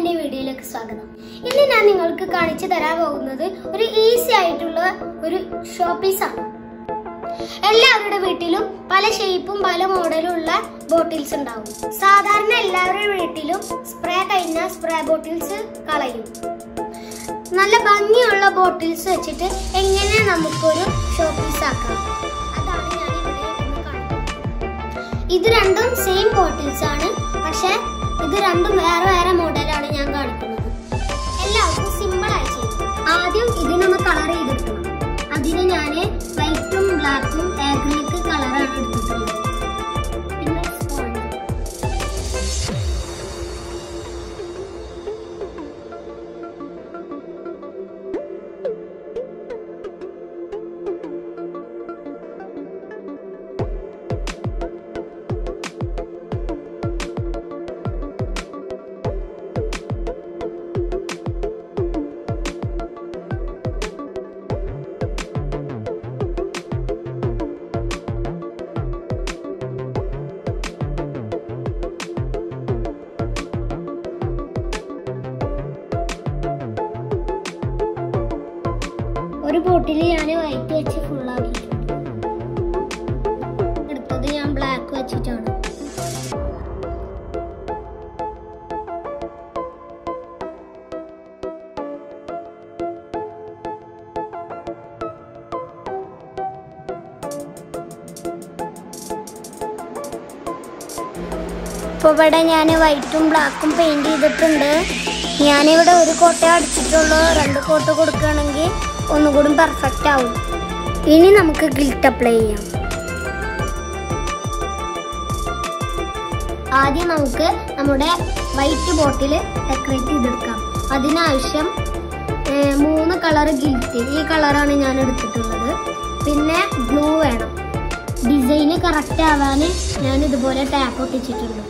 പുതിയ വീഡിയോയിലേക്ക് സ്വാഗതം ഇന്ന് ഞാൻ നിങ്ങൾക്ക് കാണിച്ചു തരാൻ പോകുന്നത് ഒരു ഈസി ആയിട്ടുള്ള ഒരു ഷോപ്പീസ് ആണ് എല്ലാവരുടെ വീട്ടിലും പല ഷേപ്പും പല മോഡലും ഉള്ള ബോട്ടിൽസ് ഉണ്ടാവും സാധാരണ എല്ലാവരുടെ വീട്ടിലും സ്പ്രേ കഴിഞ്ഞാൽ സ്പ്രേ ബോട്ടിൽസ് കളയും നല്ല ഭംഗിയുള്ള ബോട്ടിൽസ് വെച്ചിട്ട് എങ്ങനെ നമുക്കൊരു ഷോപ്പീസ് ആക്കാം അതാണ് ഞാൻ ഇവിടെ ഇന്ന് കാണിക്കുന്നത് ഇത് രണ്ടും സെയിം ബോട്ടിൽസ് ആണ് പക്ഷെ ഇത് രണ്ടും വേറെ വേറെ മോഡലാണ് ഞാൻ കാണിക്കുന്നത് എല്ലാവർക്കും സിമ്പിൾ ആയി ചെയ്യും ആദ്യം ഇതിനൊന്ന് കളർ ചെയ്തെടുക്കണം അതിന് ഞാൻ വൈറ്റും ബ്ലാക്കും ആക്രിലിക് കളറാണ് എടുത്തിട്ടുള്ളത് പിന്നെ സ്പോഞ്ച് ഒരു ബോട്ടിൽ ഞാൻ വൈറ്റ് വെച്ച് ഫുള്ളാക്കിയിട്ടുണ്ട് അടുത്തത് ഞാൻ ബ്ലാക്ക് വെച്ചിട്ടാണ് ഇപ്പോൾ ഇവിടെ ഞാൻ വൈറ്റും ബ്ലാക്കും പെയിന്റ് ചെയ്തിട്ടുണ്ട് ഞാനിവിടെ ഒരു കോട്ട അടിച്ചിട്ടുള്ളൂ രണ്ട് കോട്ട് കൊടുക്കുകയാണെങ്കിൽ ഒന്നുകൂടി പെർഫെക്റ്റ് ആവും ഇനി നമുക്ക് ഗിൽറ്റ് അപ്ലൈ ചെയ്യാം ആദ്യം നമുക്ക് നമ്മുടെ വൈറ്റ് ബോട്ടിൽ ഡെക്കറേറ്റ് ചെയ്തെടുക്കാം അതിനാവശ്യം ഏർ, മൂന്ന് കളർ ഗിൽറ്റ് ഈ കളറാണ് ഞാൻ എടുത്തിട്ടുള്ളത് പിന്നെ ബ്ലൂ വേണം ഡിസൈന് കറക്റ്റ് ആവാൻ ഞാൻ ഇതുപോലെ ടാപ്പ് ഒട്ടിച്ചിട്ടുണ്ട്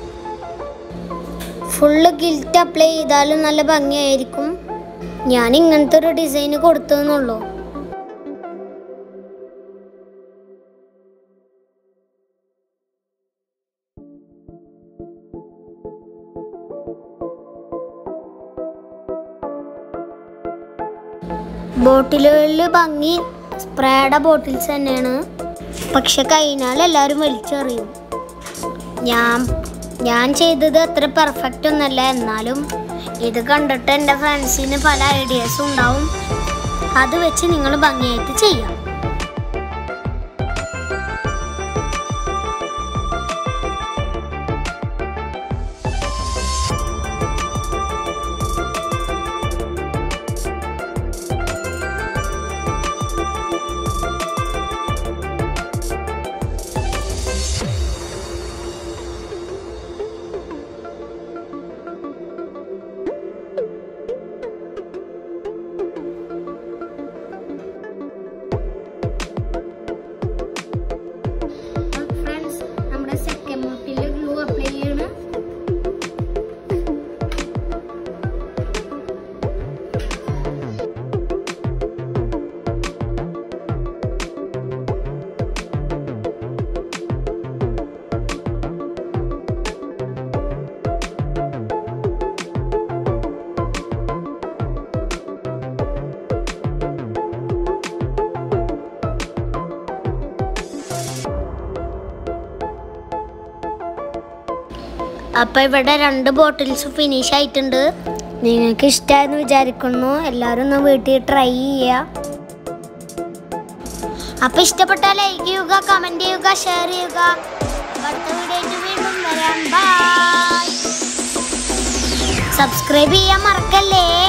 ഫുള്ള് ഗിൽറ്റ് അപ്ലൈ ചെയ്താലും നല്ല ഭംഗിയായിരിക്കും ഞാൻ ഇങ്ങനത്തെ ഒരു ഡിസൈൻ കൊടുത്തെന്നുള്ളൂ ബോട്ടിലുകളിൽ ഭംഗി സ്പ്രേയുടെ ബോട്ടിൽസ് തന്നെയാണ് പക്ഷെ കഴിഞ്ഞാൽ എല്ലാവരും വലിച്ചെറിയും ഞാൻ ഞാൻ ചെയ്തത് അത്ര പെർഫെക്റ്റ് ഒന്നല്ല എന്നാലും ഇത് കണ്ടിട്ട് എൻ്റെ ഫ്രണ്ട്സിന് പല ഐഡിയാസും ഉണ്ടാവും അത് വെച്ച് നിങ്ങൾ ഭംഗിയായിട്ട് ചെയ്യാം ഫ്രണ്ട്സ് നമ്മുടെ സെക്കൻഡ് ബോട്ടിൽ ഗ്ലൂ അപ്ലൈ ചെയ്യണം അപ്പൊ ഇവിടെ രണ്ട് ബോട്ടിൽസ് ഫിനിഷ് ആയിട്ടുണ്ട് നിങ്ങൾക്ക് ഇഷ്ടമായെന്ന് വിചാരിക്കുന്നു എല്ലാവരും ഒന്ന് വീട്ടിൽ ട്രൈ ചെയ്യുക അപ്പൊ ഇഷ്ടപ്പെട്ടാൽ ലൈക്ക് ചെയ്യുക കമന്റ് ചെയ്യുക ഷെയർ ചെയ്യുക അപ്പൊ അടുത്ത വീഡിയോ വീണ്ടും വരാം ബൈ സബ്സ്ക്രൈബ് ചെയ്യാൻ മറക്കല്ലേ